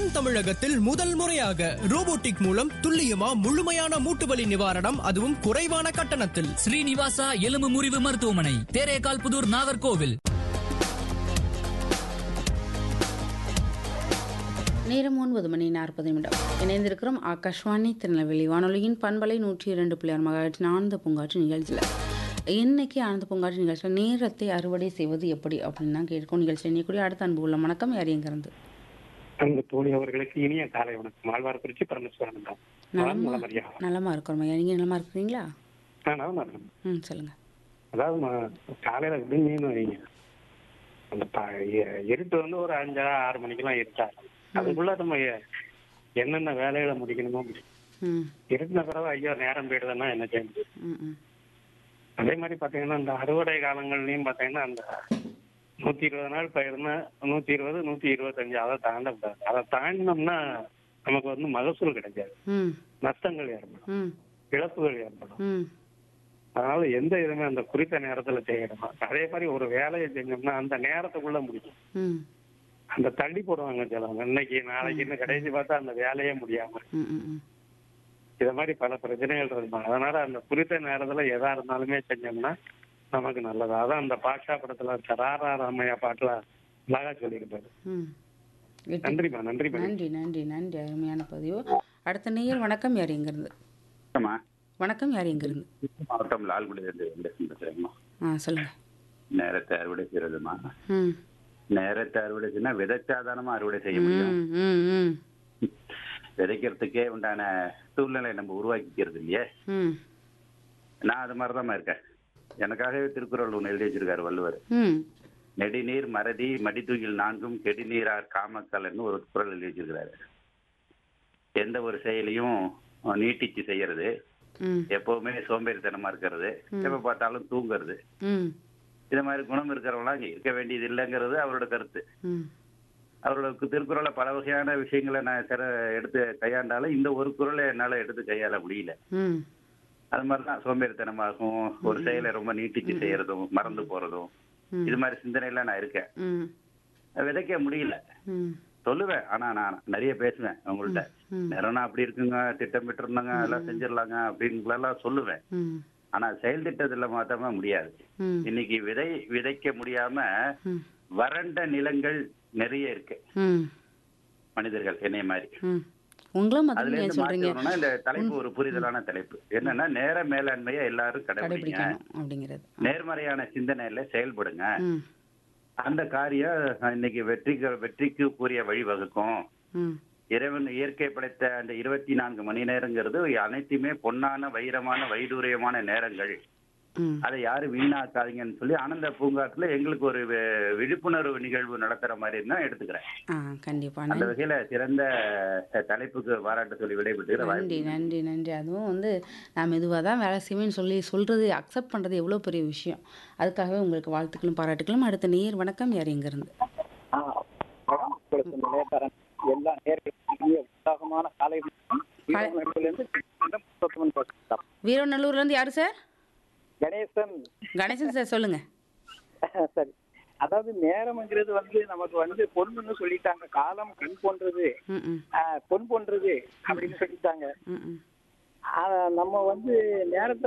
தென் தமிழகத்தில் முதல் முறையாக ரோபோட்டிக் மூலம் துல்லியமா முழுமையான மூட்டுவலி நிவாரணம் அதுவும் குறைவான கட்டணத்தில் ஸ்ரீனிவாசா எலும்பு முறிவு மருத்துவமனை தேரேகால் புதூர் நாகர்கோவில் நேரம் ஒன்பது மணி நாற்பது நிமிடம் இணைந்திருக்கிறோம் ஆகாஷ்வாணி திருநெல்வேலி வானொலியின் பண்பலை நூற்றி இரண்டு பிள்ளையார் மகாட்சி ஆனந்த பூங்காற்று நிகழ்ச்சியில் இன்னைக்கு ஆனந்த பூங்காற்று நிகழ்ச்சியில் நேரத்தை அறுவடை செய்வது எப்படி அப்படின்னு தான் கேட்கும் நிகழ்ச்சி இன்னைக்கு அடுத்த அன்பு உள்ள வணக்கம் யார் எங்கிறது அந்த தோழி அவர்களுக்கு இனிய காலை வணக்கம் ஆழ்வார்குறிச்சி பரமேஸ்வரன் தான் நலமா நல்லமரியா நலமா இருக்கிறோம் ஐயா நீங்கள் நலமா இருக்கிறீங்களா நான் இருக்கேன் ம் சொல்லுங்க அதாவது ம- காலையில விடுங்கன்னு வைங்க அந்த ப- எ- இருட்டு வந்து ஒரு அஞ்சரை ஆறு மணிக்கெல்லாம் இருட்டாகும் அதுக்குள்ள நம்ம எ- என்னென்ன வேலைகளை முடிக்கணுமோ முடியும் ம் இருட்டின பிறகு ஐயோ நேரம் போயிடுதுன்னா என்ன செய்ய முடியும் ம் ம் அதே மாதிரி பாத்தீங்கன்னா இந்த அறுவடை காலங்கள்லயும் பாத்தீங்கன்னா அந்த நூத்தி இருபது நாள் பயிர்னா நூத்தி இருபது நூத்தி இருபத்தஞ்சு அதை தாண்டக்கூடாது அதை தாண்டினோம்னா நமக்கு வந்து மகசூல் கிடைக்காது ம் நஷ்டங்கள் ஏற்படும் ம் இழப்புகள் ஏற்படும் ம் அதனால எந்த இதுவுமே அந்த குறித்த நேரத்துல செய்யணும் அதே மாதிரி ஒரு வேலையை செஞ்சோம்னா அந்த நேரத்துக்குள்ள முடிக்கும் ம் அந்த தள்ளி போடுவாங்க சிலவங்க இன்னைக்கு நாளைக்குன்னு கடைசி பார்த்தா அந்த வேலையே முடியாம ம் ம் ம் இத மாதிரி பல பிரச்சனைகள் இருக்கும் அதனால அந்த குறித்த நேரத்துல எதா இருந்தாலுமே செஞ்சோம்னா நமக்கு நல்லது அதான் அந்த பாஷா படத்துல சராரா ராமையா பாட்டுல அழகா சொல்லியிருப்பாரு ம் வெற்றி நன்றிமா நன்றிமா நன்றி நன்றி நன்றி அருமையான பதிவு அடுத்த நேயர் வணக்கம் யார் எங்கிருந்து ஆமா வணக்கம் யார் எங்கிருந்து மாவட்டம் லால்குடியிலிருந்து வெங்கடேசன் பேசுறேங்கம்மா ஆ சொல்லுங்க நேரத்தை அறுவடை செய்யறதுமா ம் நேரத்தை அறுவடை செய்யணும் விதைச்சாதானமா அறுவடை செய்ய முடியும் ம் ம் ம் விதைக்கிறதுக்கே உண்டான சூழ்நிலை நம்ம உருவாக்கிக்கிறது இல்லையே ம் நான் அது மாதிரிதான் இருக்கேன் எனக்காகவே திருக்குறள் ஒன்று எழுதி வச்சிருக்காரு வள்ளுவர் ம் நெடுநீர் மறதி மடித்தூகில் நான்கும் கெடுநீரார் காமக்கல்னு ஒரு குறள் எழுதி வச்சிருக்கிறாரு எந்த ஒரு செயலையும் நீட்டிச்சு செய்யறது ம் எப்பவுமே சோம்பேறித்தனமா இருக்கிறது எப்ப பார்த்தாலும் தூங்குறது ம் இது மாதிரி குணம் இருக்கிறவங்களாம் இங்க இருக்க வேண்டியது இல்லைங்கிறது அவரோட கருத்து ம் அவரோட திருக்குறளை பல வகையான விஷயங்களை நான் சிற எடுத்து கையாண்டாலும் இந்த ஒரு குறளை என்னால எடுத்து கையாள முடியல ம் அது மாதிரிதான் சோம்பேறித்தனமாகவும் ஒரு செயலை ரொம்ப நீட்டிச்சு செய்யறதும் மறந்து போறதும் ம். இது மாதிரி சிந்தனையில நான் இருக்கேன் ம் விதைக்க முடியல ம் சொல்லுவேன் ஆனா நான் நிறைய பேசுவேன் உங்கள்ட்ட ம். நேரம்னா அப்படி இருக்குங்க திட்டமிட்டு இருந்தாங்க எல்லாம் செஞ்சிடலாங்க அப்படின்னு எல்லாம் சொல்லுவேன் ம் ஆனா செயல் திட்டத்துல மாத்தாம முடியாது ம் இன்னைக்கு விதை விதைக்க முடியாம ம் வறண்ட நிலங்கள் நிறைய இருக்கு ம் மனிதர்கள் என்னைய மாதிரி ம் உங்களும் அதுல முதல்ல ஏன் இருந்து மாற்றி சொல்றீங்க வரணும்னா இந்த தலைப்பு ஒரு புரிதலான தலைப்பு என்னன்னா நேர மேலாண்மையை எல்லாரும் கடைபிடிங்க கடைபிடிக்கணும் அப்படிங்கிறது நேர்மறையான சிந்தனையில செயல்படுங்க ம் அந்த காரியம் இன்னைக்கு வெற்றிக்கு வெற்றிக்கு கூறிய வழிவகுக்கும் ம் இறைவன் இயற்கை படைத்த அந்த இருபத்தி நான்கு மணி நேரங்கிறது அனைத்துமே பொன்னான வைரமான வைடூரியமான நேரங்கள் ம் அதை யாரும் வீணாக்காதீங்கன்னு சொல்லி ஆனந்த பூங்காட்டுல எங்களுக்கு ஒரு வி- விழிப்புணர்வு நிகழ்வு நடத்துற மாதிரி தான் எடுத்துக்கிறேன் ஆ கண்டிப்பா அந்த நன்றி வகையில சிறந்த தலைப்புக்கு பாராட்டு சொல்லி விடைபெற்றுகிற நன்றி வாய்ப்பு நன்றி நன்றி அதுவும் வந்து நான் மெதுவாக தான் வேலை செய்வேன்னு சொல்லி சொல்கிறது அக்செப்ட் பண்ணுறது எவ்வளோ பெரிய விஷயம் அதுக்காகவே உங்களுக்கு வாழ்த்துக்களும் பாராட்டுகளும் அடுத்த நேர் வணக்கம் யார் எங்கேருந்து உங்களுக்கு நிலையத்தரன் எல்லா நேர்களுக்கும் இனிய உற்சாகமான காலை வணக்கம். வீரநகரிலிருந்து புருஷோத்தமன் பேசுகிறேன். வீரநல்லூர்லேருந்து யார் சார் கணேசன் கணேசன் சார் சொல்லுங்கள் சரி அதாவது நேரம்ங்கிறது வந்து நமக்கு வந்து பொண்ணுன்னு சொல்லிட்டாங்க காலம் கண் போன்றது ம் ம் ஆஹ், பொன் போன்றது அப்படின்னு சொல்லிட்டாங்க ம் ம் ஆஹ், நம்ம வந்து நேரத்தை